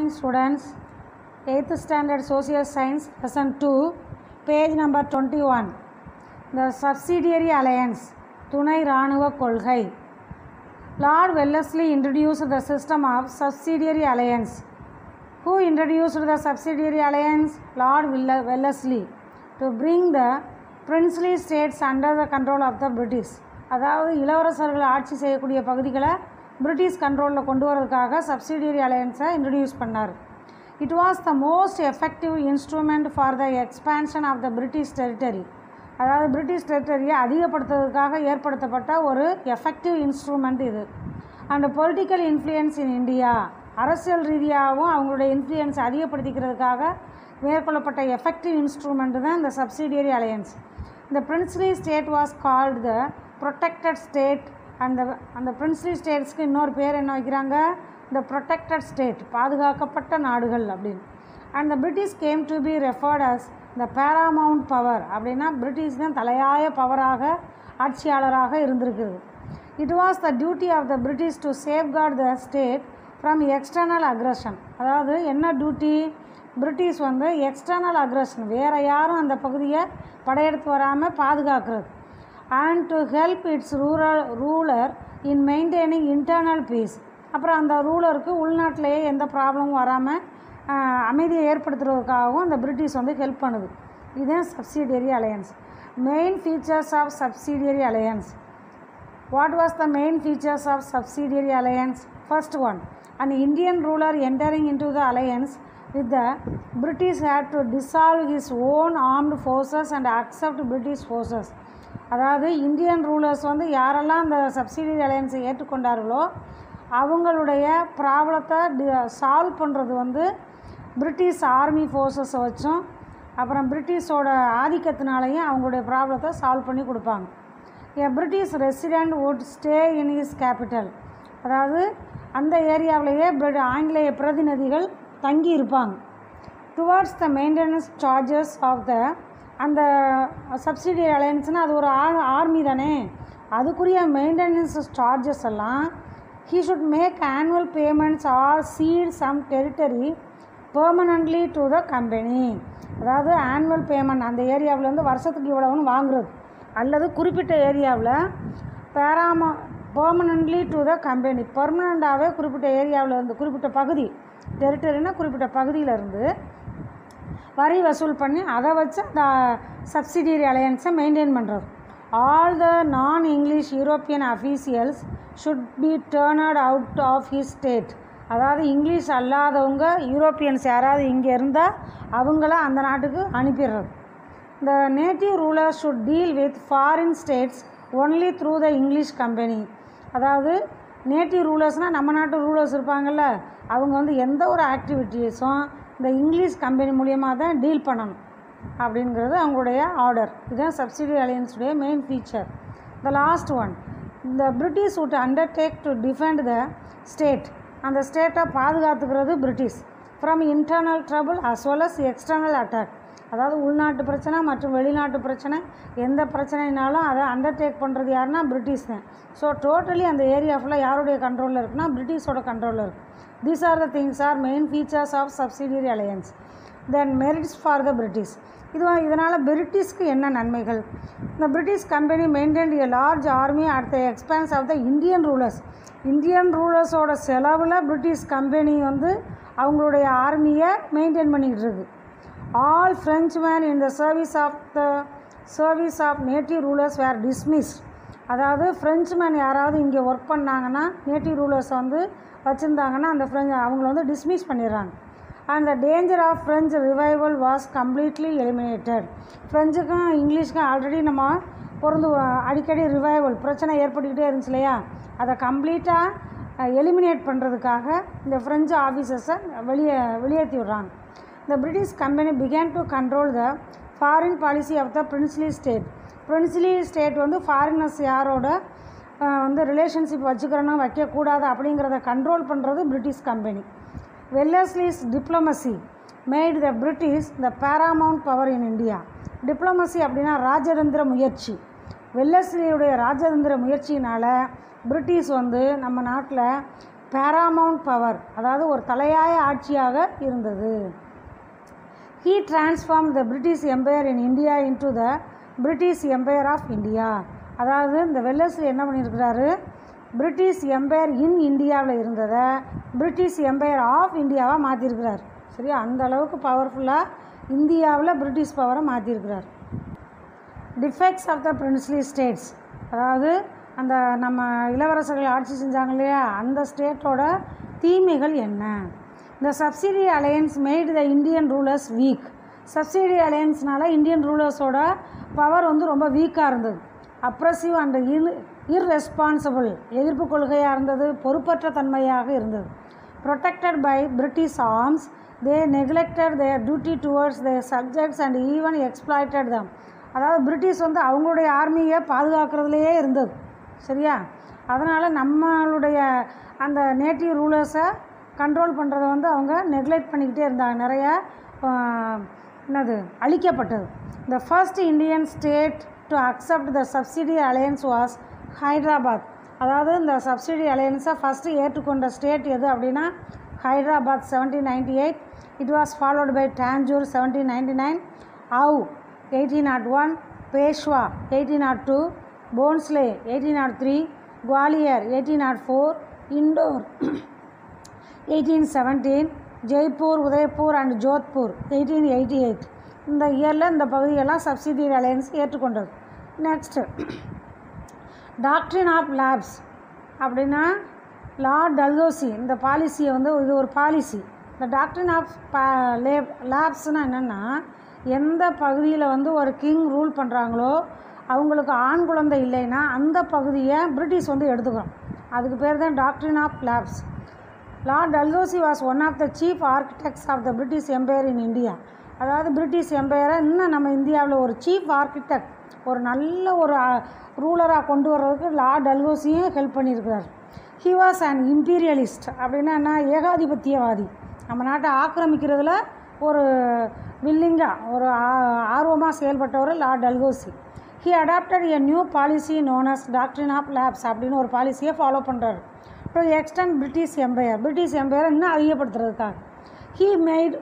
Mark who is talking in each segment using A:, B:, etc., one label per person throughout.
A: morning students 8th standard social science lesson 2 page number 21 the subsidiary alliance துணை இராணுவ கொள்கை Lord Wellesley introduced the system of subsidiary alliance. Who introduced the subsidiary alliance? Lord Welle- Wellesley. To bring the princely states under the control of the British. அதாவது இளவரசர்கள் ஆட்சி செய்யக்கூடிய பகுதிகளை British கண்ட்ரோலில் கொண்டு வரதுக்காக சப்சிடியரி அலையன்ஸை இன்ட்ரடியூஸ் பண்ணார் it was the most effective instrument for the expansion of the British territory அதாவது பிரிட்டிஷ் டெரிட்டரியை அதிகப்படுத்துறதுக்காக ஏற்படுத்தப்பட்ட ஒரு எஃபெக்டிவ் இன்ஸ்ட்ருமெண்ட் இது and political influence in India அரசியல் ரீதியாகவும் அவங்களுடைய இன்ஃப்ளூயன்ஸ் அதிகப்படுத்திக்கிறதுக்காக மேற்கொள்ளப்பட்ட எஃபெக்டிவ் இன்ஸ்ட்ருமெண்ட் தான் இந்த சப்சிடியரி அலையன்ஸ் இந்த princely state was called the protected state அந்த அந்த பிரின்ஸ்லி ஸ்டேட்ஸ்க்கு இன்னொரு பேர் என்ன வைக்கிறாங்க த ப்ரொடெக்டட் ஸ்டேட் பாதுகாக்கப்பட்ட நாடுகள் அப்படின்னு and the British came to be referred as the paramount power அப்படின்னா பிரிட்டிஷ் தான் தலையாய பவராக ஆட்சியாளராக இருந்திருக்குது it was the duty of the British to safeguard the state from external aggression அதாவது என்ன டியூட்டி பிரிட்டிஷ் வந்து எக்ஸ்டர்னல் அக்ரஷன் வேறு யாரும் அந்த பகுதியை படையெடுத்து வராமல் பாதுகாக்கிறது and to help its rural ruler in maintaining internal peace அப்புறம் அந்த ரூலருக்கு உள்நாட்டிலேயே எந்த ப்ராப்ளமும் வராமல் அமைதியை ஏற்படுத்துறதுக்காகவும் அந்த பிரிட்டிஷ் வந்து ஹெல்ப் பண்ணுது இதுதான் subsidiary alliance main features of subsidiary alliance What was the main features of subsidiary alliance? First one, an Indian ruler entering into the alliance with the British had to dissolve his own armed forces and accept British forces. அதாவது Indian rulers வந்து யாரெல்லாம் அந்த subsidiary அலையன்ஸை ஏற்றுக்கொண்டார்களோ அவங்களுடைய ப்ராப்ளத்தை D solve பண்ணுறது வந்து British army ஃபோர்ஸஸை வச்சும் அப்புறம் பிரிட்டிஷோட ஆதிக்கத்தினாலையும் அவங்களுடைய ப்ராப்ளத்தை சால்வ் பண்ணி கொடுப்பாங்க a British resident would stay in his capital அதாவது அந்த ஏரியாவிலேயே பிரி ஆங்கிலேய பிரதிநிதிகள் தங்கி இருப்பாங்க towards the maintenance charges of the அந்த சப்சிடி அலையன்ஸ்னால் அது ஒரு ஆர் ஆர்மி தானே அதுக்குரிய மெயின்டெனன்ஸ் சார்ஜஸ் எல்லாம் he should make annual payments or cede some territory permanently to the company அதாவது ஆனுவல் பேமெண்ட் அந்த ஏரியாவிலேருந்து வருஷத்துக்கு இவ்வளவுன்னு வாங்குறது அல்லது குறிப்பிட்ட ஏரியாவில் பேராமா பெர்மனன்ட்லி டு த கம்பெனி பர்மனண்ட்டாகவே குறிப்பிட்ட ஏரியாவில் இருந்து குறிப்பிட்ட பகுதி டெரிட்டரினா குறிப்பிட்ட பகுதியிலேருந்து வரி வசூல் பண்ணி அதை வச்சு அந்த சப்சிடியரி அலையன்ஸை மெயின்டைன் பண்ணுறது all the non English European officials should be turned out of his state அதாவது இங்கிலீஷ் அல்லாதவங்க யூரோப்பியன்ஸ் யாராவது இங்கே இருந்தால் அவங்கள அந்த நாட்டுக்கு அனுப்பிடுறது the native rulers should deal with foreign states only through the english company அதாவது நேட்டிவ் ரூலர்ஸ்னால் நம்ம நாட்டு ரூலர்ஸ் இருப்பாங்கல்ல அவங்க வந்து எந்த ஒரு ஆக்டிவிட்டீஸும் இந்த இங்கிலீஷ் கம்பெனி மூலியமாக தான் டீல் பண்ணணும் அப்படிங்கிறது அவங்களுடைய ஆர்டர் இதுதான் சப்சிடி அலையன்ஸுடைய main feature the last one இந்த British would undertake to defend the state அந்த ஸ்டேட்டை பாதுகாத்துக்கிறது British from internal trouble as well as external attack அதாவது உள்நாட்டு பிரச்சனை மற்றும் வெளிநாட்டு பிரச்சனை எந்த பிரச்சனைனாலும் அதை அண்டர்டேக் பண்ணுறது யாருன்னா பிரிட்டிஷ் தான் ஸோ டோட்டலி அந்த ஏரியா ஃபுல்லாக யாருடைய கண்ட்ரோலில் இருக்குன்னா பிரிட்டிஷோட கண்ட்ரோலில் இருக்குது these are the things are main features of subsidiary alliance then merits for the British இது இதனால் பிரிட்டிஷ்க்கு என்ன நன்மைகள் இந்த British company maintain a large army at the expense of the Indian rulers Indian ரூலர்ஸோட செலவில் பிரிட்டிஷ் கம்பெனி வந்து அவங்களுடைய ஆர்மியை மெயின்டைன் பண்ணிக்கிட்டு இருக்கு all Frenchmen in the service of the service of native rulers were dismiss அதாவது ஃப்ரெஞ்ச்மேன் யாராவது இங்கே ஒர்க் பண்ணாங்கன்னா நேட்டிவ் ரூலர்ஸை வந்து வச்சுருந்தாங்கன்னா அந்த ஃப்ரெஞ்ச் அவங்கள வந்து டிஸ்மிஸ் பண்ணிடுறாங்க and the danger of French revival was completely eliminated ஃப்ரெஞ்சுக்கும் இங்கிலீஷ்க்கும் ஆல்ரெடி நம்ம பொருந்து அடிக்கடி ரிவைவல் பிரச்சனை ஏற்பட்டுக்கிட்டே இருந்துச்சு இல்லையா அதை கம்ப்ளீட்டாக எலிமினேட் பண்ணுறதுக்காக இந்த ஃப்ரெஞ்சு ஆஃபீஸர்ஸை வெளியே வெளியேற்றி விட்றாங்க the British company began to control the foreign policy of the princely state. princely state வந்து ஃபாரினர்ஸ் யாரோட அஹ், வந்து ரிலேஷன்ஷிப் வச்சுக்கிறணும் வைக்கக்கூடாது அப்படிங்கிறத கண்ட்ரோல் பண்ணுறது British company Wellesley's diplomacy made the British the paramount power in India diplomacy அப்படின்னா ராஜதந்திர முயற்சி வெல்லஸ்லியுடைய ராஜதந்திர முயற்சியினால் பிரிட்டிஷ் வந்து நம்ம நாட்டில் பேராமவுண்ட் பவர் அதாவது ஒரு தலையாய ஆட்சியாக இருந்தது he transform the British empire in India into the British empire of India அதாவது இந்த வெல்லஸ்லி என்ன பண்ணியிருக்கிறாரு பிரிட்டிஷ் எம்பையர் இன் இந்தியாவில் இருந்ததை பிரிட்டிஷ் எம்பையர் ஆஃப் இந்தியாவாக மாற்றிருக்கிறார் சரியா அந்த அளவுக்கு பவர்ஃபுல்லாக இந்தியாவில் பிரிட்டிஷ் பவரை மாற்றிருக்கிறார் defects of the princely states அதாவது அந்த நம்ம இளவரசர்கள் ஆட்சி செஞ்சாங்க இல்லையா அந்த ஸ்டேட்டோட தீமைகள் என்ன இந்த subsidiary alliance made the Indian rulers weak subsidiary அலையன்ஸ்னால இந்தியன் ரூலர்ஸோட பவர் வந்து ரொம்ப வீக்காக இருந்தது அப்ரஸிவ் அண்ட் இன் இர்ரெஸ்பான்சிபிள் எதிர்ப்பு கொள்கையாக இருந்தது பொறுப்பற்ற தன்மையாக இருந்தது protected by British arms, they neglected their duty towards their subjects and even exploited them. அதாவது பிரிட்டிஷ் வந்து அவங்களுடைய ஆர்மியை பாதுகாக்கிறதுலையே இருந்தது சரியா அதனால் நம்மளுடைய அந்த நேட்டிவ் ரூலர்ஸை கண்ட்ரோல் பண்ணுறதை வந்து அவங்க நெக்லெக்ட் பண்ணிக்கிட்டே இருந்தாங்க நிறைய ஆஹ், என்னது அழிக்கப்பட்டது the first Indian state to accept the subsidiary alliance was Hyderabad அதாவது இந்த சப்சிடி அலையன்ஸை ஃபஸ்ட்டு ஏற்றுக்கொண்ட ஸ்டேட் எது அப்படின்னா Hyderabad seventeen ninety eight it was followed by Tanjore seventeen ninety nine அவு eighteen nought one Peshwa eighteen nought two Bhonsle eighteen nought three Gwalior eighteen nought four Indore eighteen seventeen Jaipur Udaipur and Jodhpur eighteen eighty eight இந்த இயரில் இந்த பகுதியெல்லாம் subsidiary alliance ஏற்றுக்கொண்டது next doctrine of lapse அப்படின்னா Lord Dalhousie இந்த பாலிசியை வந்து இது ஒரு பாலிசி இந்த டாக்ட்ரின் ஆஃப் லேப் லேப்ஸ்னால் என்னென்னா எந்த பகுதியில் வந்து ஒரு கிங் ரூல் பண்ணுறாங்களோ அவங்களுக்கு ஆண் குழந்தை இல்லைன்னா அந்த பகுதியை பிரிட்டிஷ் வந்து எடுத்துக்கிறோம் அதுக்கு பேர் தான் doctrine of lapse Lord Dalhousie was one of the chief architects of the British empire in India அதாவது பிரிட்டிஷ் எம்பையரை இன்னும் நம்ம இந்தியாவில் ஒரு சீஃப் ஆர்கிடெக்ட் ஒரு நல்ல ஒரு ரூலராக கொண்டு வர்றதுக்கு லார்ட் டல்கோசியும் ஹெல்ப் பண்ணியிருக்கிறார் ஹி வாஸ் அன் இம்பீரியலிஸ்ட் அப்படின்னா என்ன ஏகாதிபத்தியவாதி நம்ம நாட்டை ஆக்கிரமிக்கிறதுல ஒரு வில்லிங்காக ஒரு ஆர்வமாக செயல்பட்டவர் Lord Dalhousie he adopted a new policy known as doctrine of lapse அப்படின்னு ஒரு பாலிசியை ஃபாலோ பண்ணுறாரு to extend British empire British எம்பையரை இன்னும் அதிகப்படுத்துறதுக்காக he made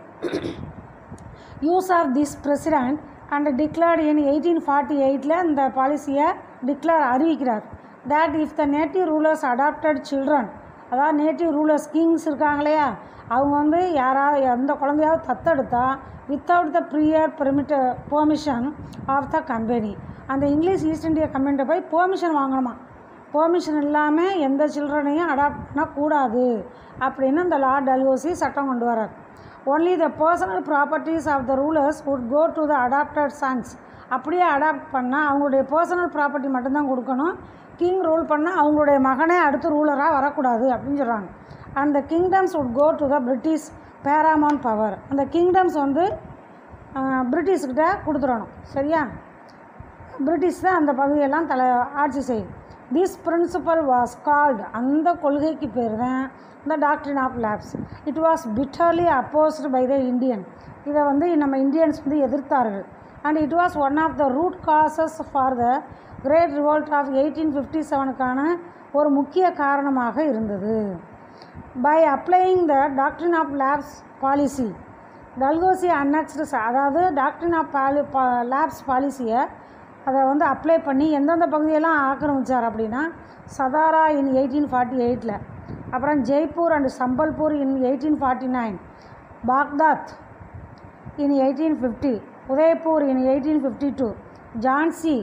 A: use of this precedent and declared in eighteen forty எயிட்டில் இந்த பாலிசியை டிக்ளேர் அறிவிக்கிறார் that if the native rulers adopted children அதாவது நேட்டிவ் ரூலர்ஸ் கிங்ஸ் இருக்காங்க இல்லையா அவங்க வந்து யாராவது எந்த குழந்தையாவது தத்தெடுத்தா வித்தவுட் த ப்ரியர் பெர்மிட்ட பெர்மிஷன் ஆஃப் த கம்பெனி அந்த இங்கிலீஷ் ஈஸ்ட் இந்தியா கம்பெனிட்ட போய் பெர்மிஷன் வாங்கணுமா பெர்மிஷன் இல்லாமல் எந்த சில்ட்ரனையும் அடாப்ட் பண்ணக்கூடாது அப்படின்னு இந்த லார்ட் டல்கோசி சட்டம் கொண்டு வரார் only the personal properties of the rulers would go to the adopted sons அப்படியே அடாப்ட் பண்ணால் அவங்களுடைய பர்சனல் ப்ராப்பர்ட்டி மட்டும்தான் கொடுக்கணும் கிங் ரூல் பண்ணால் அவங்களுடைய மகனே அடுத்து ரூலராக வரக்கூடாது அப்படின்னு சொல்கிறாங்க and the kingdoms would go to the British paramount power அந்த கிங்டம்ஸ் வந்து பிரிட்டிஷ்கிட்ட கொடுத்துடணும் சரியா பிரிட்டிஷ் தான் அந்த பகுதியெல்லாம் தலை ஆட்சி செய்யும் திஸ் பிரின்சிபல் வாஸ் கால்டு அந்த கொள்கைக்கு பேர் தான் இந்த doctrine of lapse it was bitterly opposed by the Indian இதை வந்து நம்ம இந்தியன்ஸ் வந்து எதிர்த்தார்கள் and it was one of the root causes for the great revolt of eighteen fifty செவனுக்கான ஒரு முக்கிய காரணமாக இருந்தது by applying the doctrine of lapse policy Dalhousie annexed அதாவது டாக்டரின் ஆஃப் பாலி பா லேப்ஸ் பாலிசியை அதை வந்து அப்ளை பண்ணி எந்தெந்த பகுதியெல்லாம் ஆக்கிரமிச்சார் அப்படின்னா சதாரா இன் எயிட்டீன் ஃபார்ட்டி எயிட்டில் அப்புறம் Jaipur and Sambalpur in eighteen forty nine Baghat in eighteen fifty Udaipur in eighteen fifty two Jhansi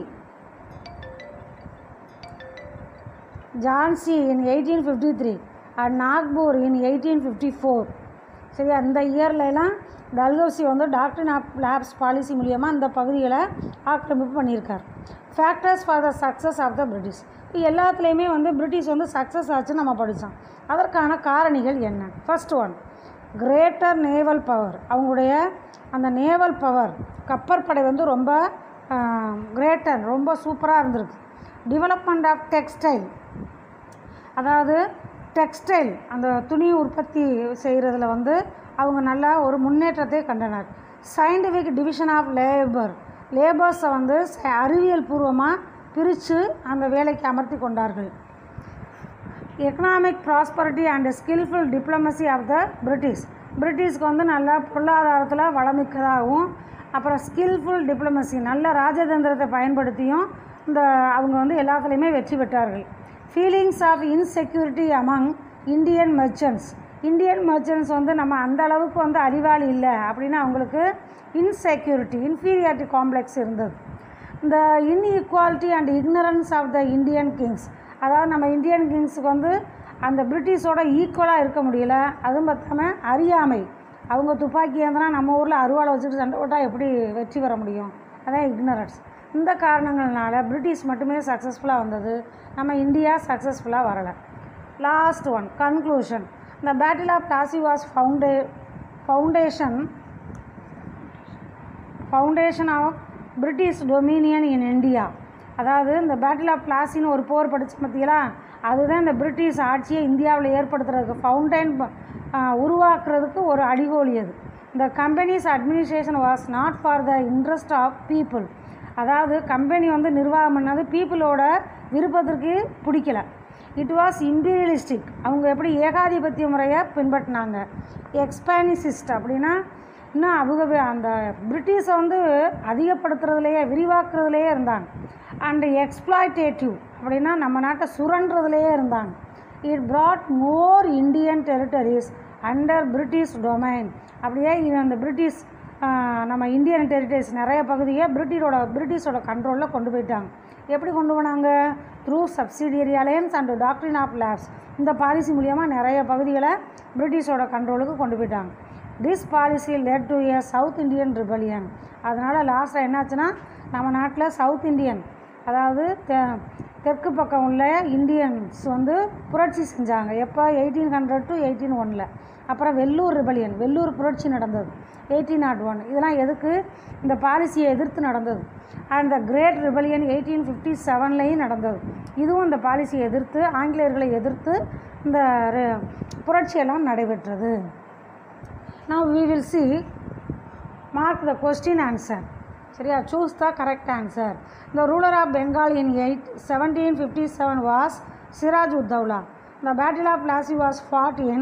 A: Jhansi in eighteen fifty three and Nagpur in eighteen fifty four சரி அந்த இயர்லலாம் டல்கோசி வந்து டாக்டர் ஆஃப் லேப்ஸ் பாலிசி மூலியமாக இந்த பகுதிகளை ஆக்கிரமிப்பு பண்ணியிருக்கார் factors for the success of the British இப்போ எல்லாத்துலேயுமே வந்து பிரிட்டிஷ் வந்து சக்ஸஸ் ஆச்சுன்னு நம்ம படித்தோம் அதற்கான காரணிகள் என்ன first one greater naval power அவங்களுடைய அந்த நேவல் பவர் கப்பற்படை வந்து ரொம்ப கிரேட்டர் ரொம்ப சூப்பராக இருந்திருக்கு டெவலப்மெண்ட் ஆஃப் டெக்ஸ்டைல் அதாவது டெக்ஸ்டைல் அந்த துணி உற்பத்தி செய்கிறதுல வந்து அவங்க நல்லா ஒரு முன்னேற்றத்தை கண்டனர் சயின்டிஃபிக் டிவிஷன் ஆஃப் லேபர் லேபர்ஸை வந்து ச- அறிவியல் பூர்வமாக பிரித்து அந்த வேலைக்கு அமர்த்தி கொண்டார்கள் economic prosperity and skilful diplomacy of the British பிரிட்டிஷ்க்கு வந்து நல்ல பொருளாதாரத்தில் வளமிக்கதாகவும் அப்புறம் ஸ்கில்ஃபுல் டிப்ளமசி நல்ல ராஜதந்திரத்தை பயன்படுத்தியும் இந்த அவங்க வந்து எல்லாத்துலேயுமே வெற்றி பெற்றார்கள் feelings of insecurity among Indian merchants Indian merchants வந்து நம்ம அந்த அளவுக்கு வந்து அறிவாளி இல்லை அப்படின்னு அவங்களுக்கு இன்செக்யூரிட்டி இன்ஃபீரியாரிட்டி காம்ப்ளெக்ஸ் இருந்தது இந்த inequality and ignorance of the Indian kings அதாவது நம்ம இந்தியன் கிங்ஸுக்கு வந்து அந்த பிரிட்டிஷோட ஈக்குவலாக இருக்க முடியல அதுவும் பார்த்தாம அறியாமை அவங்க துப்பாக்கி ஏந்தினா நம்ம ஊரில் அருவாளை வச்சுட்டு சண்டை போட்டால் எப்படி வெற்றி பெற முடியும் அதான் இக்னரன்ஸ் இந்த காரணங்கள்னால பிரிட்டிஷ் மட்டுமே சக்ஸஸ்ஃபுல்லாக வந்தது நம்ம இந்தியா சக்ஸஸ்ஃபுல்லாக வரலை லாஸ்ட் ஒன் கன்க்ளூஷன் இந்த பேட்டில் ஆஃப் பிளாசி வாஸ் ஃபவுண்டே foundation foundation of British dominion in India அதாவது இந்த பேட்டில் ஆஃப் பிளாசின்னு ஒரு போர் படிச்சு பார்த்தீங்களா அதுதான் இந்த பிரிட்டிஷ் ஆட்சியை இந்தியாவில் ஏற்படுத்துறதுக்கு ஃபவுண்டைன் உருவாக்குறதுக்கு ஒரு அடிகோலி அது இந்த company's administration was not for the interest of people அதாவது கம்பெனி வந்து நிர்வாகம் பண்ணது பீப்புளோட விருப்பத்திற்கு பிடிக்கல இட் வாஸ் இம்பீரியலிஸ்டிக் அவங்க எப்படி ஏகாதிபத்திய முறையை பின்பற்றினாங்க எக்ஸ்பானிசிஸ்ட் அப்படின்னா இன்னும் அவங்க வி- அந்த பிரிட்டிஷை வந்து அதிகப்படுத்துறதுலையே விரிவாக்குறதுலையே இருந்தாங்க அண்ட் எக்ஸ்ப்ளாய்டேட்டிவ் அப்படின்னா நம்ம நாட்டை சுரண்டுறதுலையே இருந்தாங்க it brought more Indian territories under British domain அப்படியே இது அந்த பிரிட்டிஷ் ஆஹ், நம்ம இந்தியன் டெரிட்டரிஸ் நிறைய பகுதியை பிரிட்டிஷோட பிரிட்டிஷோட கண்ட்ரோலில் கொண்டு போயிட்டாங்க எப்படி கொண்டு போனாங்க through subsidiary alliance and doctrine of lapse இந்த பாலிசி மூலியமாக நிறைய பகுதிகளை பிரிட்டிஷோட கண்ட்ரோலுக்கு கொண்டு போயிட்டாங்க this policy led to a South Indian rebellion அதனால் லாஸ்ட்டாக என்னாச்சுன்னா நம்ம நாட்டில் சவுத் இந்தியன் அதாவது தெ- தெற்கு பக்கம் உள்ள இந்தியன்ஸ் வந்து புரட்சி செஞ்சாங்க எப்போ எயிட்டீன் ஹண்ட்ரட் டு எயிட்டீன் ஒனில் அப்புறம் வெள்ளூர் ரிபலியன் வெள்ளூர் புரட்சி நடந்தது எயிட்டீன் நாட் ஒன் இதெல்லாம் எதுக்கு இந்த பாலிசியை எதிர்த்து நடந்தது and the great rebellion eighteen fifty செவன்லேயும் நடந்தது இதுவும் இந்த பாலிசியை எதிர்த்து ஆங்கிலேயர்களை எதிர்த்து இந்த ரி- புரட்சியெல்லாம் நடைபெற்றது now we will see mark the question answer சரியா choose the correct answer the ruler of bengal in 8 1757 was siraj ud dawla the battle of plassey was fought in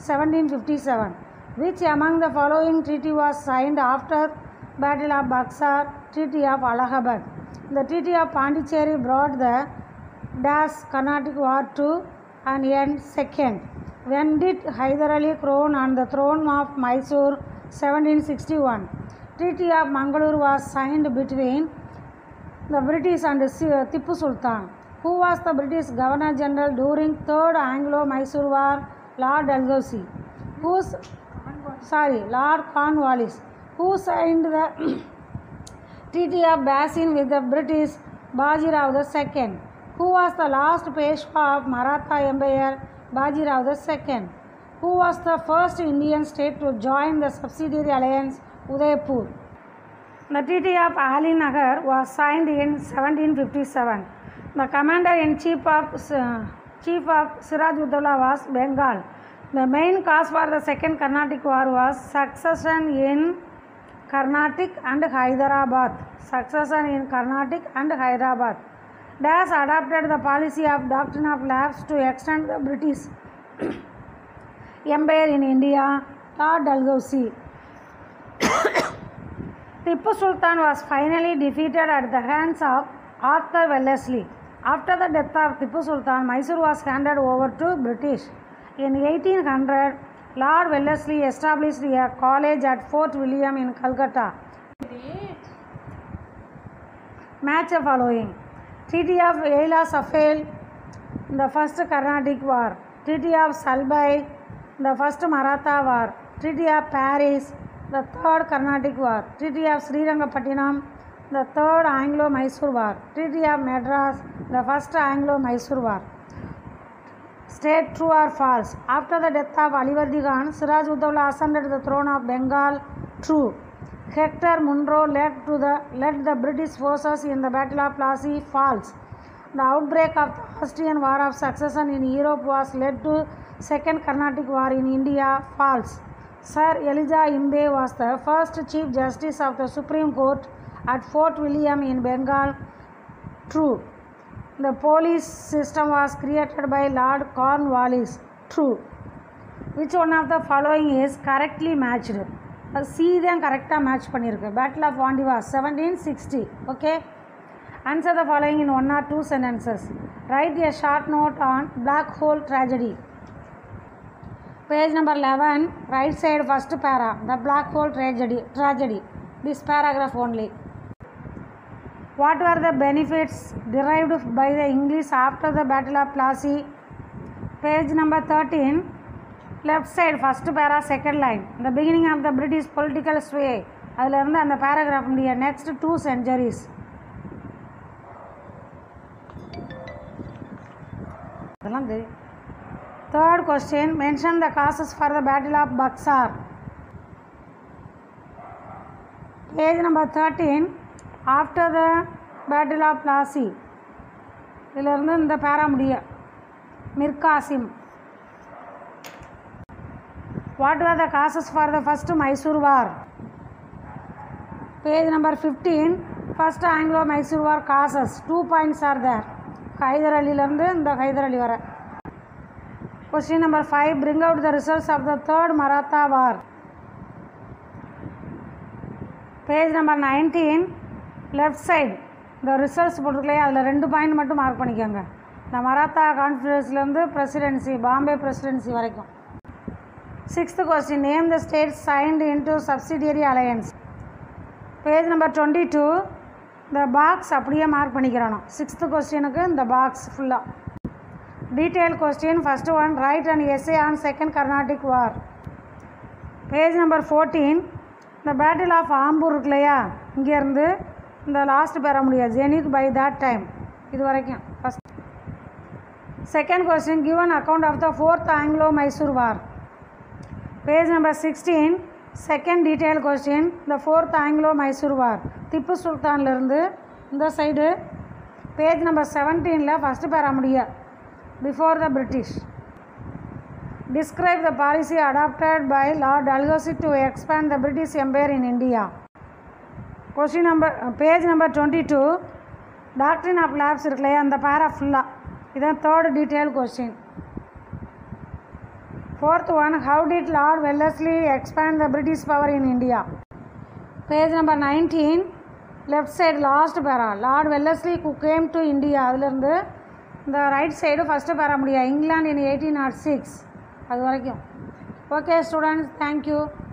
A: 1757 which among the following treaty was signed after battle of buxar treaty of allahabad the treaty of pondicherry brought the dash carnatic war to an end second when did Hyder Ali crown on the throne of Mysore 1761 treaty of Mangalore was signed between the British and Si- Tipu Sultan. Who was the British Governor General during Third Anglo-Mysore War? Lord Dalhousie. Who's sorry, Lord Cornwallis. Who signed the Treaty of Basin with the British Bajirao II? Who was the last Peshwa of Maratha Empire? Bajirao II. Who was the first Indian state to join the subsidiary alliance? Udaipur. The Treaty of Alinagar was signed in 1757. The commander-in-chief of uh, chief of Sirajuddaula was Bengal. The main cause for the second Carnatic War was succession in Carnatic and Hyderabad. Succession in Carnatic and Hyderabad. Das adopted the policy of doctrine of lapse to extend the British Empire in India. Lord Dalhousie. Tipu Sultan was finally defeated at the hands of Arthur Wellesley. After the death of Tipu Sultan, Mysore was handed over to British. In 1800, Lord Wellesley established a college at Fort William in Calcutta. Match the following Treaty of Aila Safel, the first Carnatic War, Treaty of Salbai, the first Maratha War, Treaty of Paris, the third Carnatic War, Treaty of Srirangapattinam, the third Anglo-Mysore War, Treaty of Madras, the first Anglo-Mysore War. State true or false? After the death of Alivardi Khan, Siraj Uddawla ascended the throne of Bengal. True. Hector Munro led to the led the British forces in the Battle of Plassey. False. The outbreak of the Austrian War of Succession in Europe was led to Second Carnatic War in India. False. Sir Elijah Imbe was the first Chief Justice of the Supreme Court at Fort William in Bengal. True. the police system was created by Lord Cornwallis. True. Which one of the following is correctly matched? C தான் கரெக்டாக match பண்ணியிருக்கு battle of Wandiwash seventeen sixty okay answer the following in one or two sentences write a short note on black hole tragedy page number eleven right side first para the black hole tragedy tragedy this paragraph only What were the benefits derived by the English after the Battle of Plassey? Page number 13, left side, first para, second line. The beginning of the British political sway. அதில் இருந்து அந்த paragraph முடிய next two centuries அதெல்லாம் தெரியும் third question mention the causes for the battle of Buxar page number thirteen after the battle of Plassey இதிலிருந்து இந்த பேரா முடிய மிர்காசிம் what are the causes for the first Mysore war page number fifteen first Anglo Mysore war causes two points R தேர் ஹைதர் அலிலேருந்து இந்த ஹைதர் அலி வர question number five bring out the results of the third Maratha war page number nineteen left side இந்த results போட்டிருக்கலையே அதில் ரெண்டு point மட்டும் mark பண்ணிக்கோங்க இந்த மராத்தா கான்ஃபரன்ஸ்லேருந்து பிரசிடென்சி பாம்பே பிரசிடென்சி வரைக்கும் sixth question name the state signed into subsidiary alliance page number twenty two இந்த பாக்ஸ் அப்படியே மார்க் பண்ணிக்கிறணும் சிக்ஸ்த்து கொஸ்டினுக்கு இந்த பாக்ஸ் ஃபுல்லாக detail question first one right and essay on second Carnatic war page number fourteen இந்த battle of Ambur இருக்கு இல்லையா இங்கேருந்து இந்த லாஸ்ட் பெற முடியாது ஜெனித் பை தட் டைம் இது வரைக்கும் first second question given account of the fourth Anglo Mysore war page number sixteen second detail question the fourth Anglo Mysore war Tipu சுல்தான்லேருந்து இந்த சைடு பேஜ் நம்பர் செவன்டீனில் ஃபஸ்ட்டு பெற முடிய before the British Describe the policy adopted by Lord Dalhousie to expand the British Empire in India. Question number, uh, page number 22, Doctrine of Lapse இருக்கு இல்லையா அந்த para ஃபுல்லாக இதான் third detail question fourth one how did Lord Wellesley expand the British power in India page number nineteen left side last para Lord Wellesley கு came to India அதுலேருந்து இந்த right side first para முடியாது England in eighteen nought six அது வரைக்கும் okay students thank you